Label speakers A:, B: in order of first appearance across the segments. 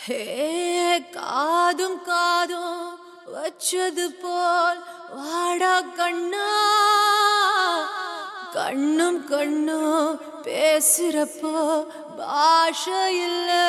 A: ஹே காதும் காதும் வச்சது போல் வாடா கண்ணா கண்ணும் கண்ணும் பேசுறப்போ பாஷை இல்லை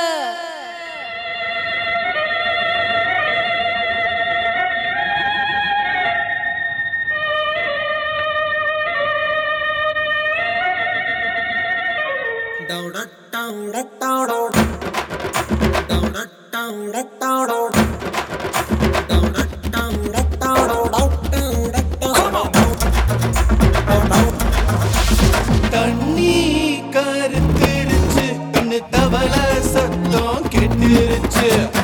B: தண்ணி கருத்துருச்சு கண்ணு தவள சத்தம் கெட்டுருச்சு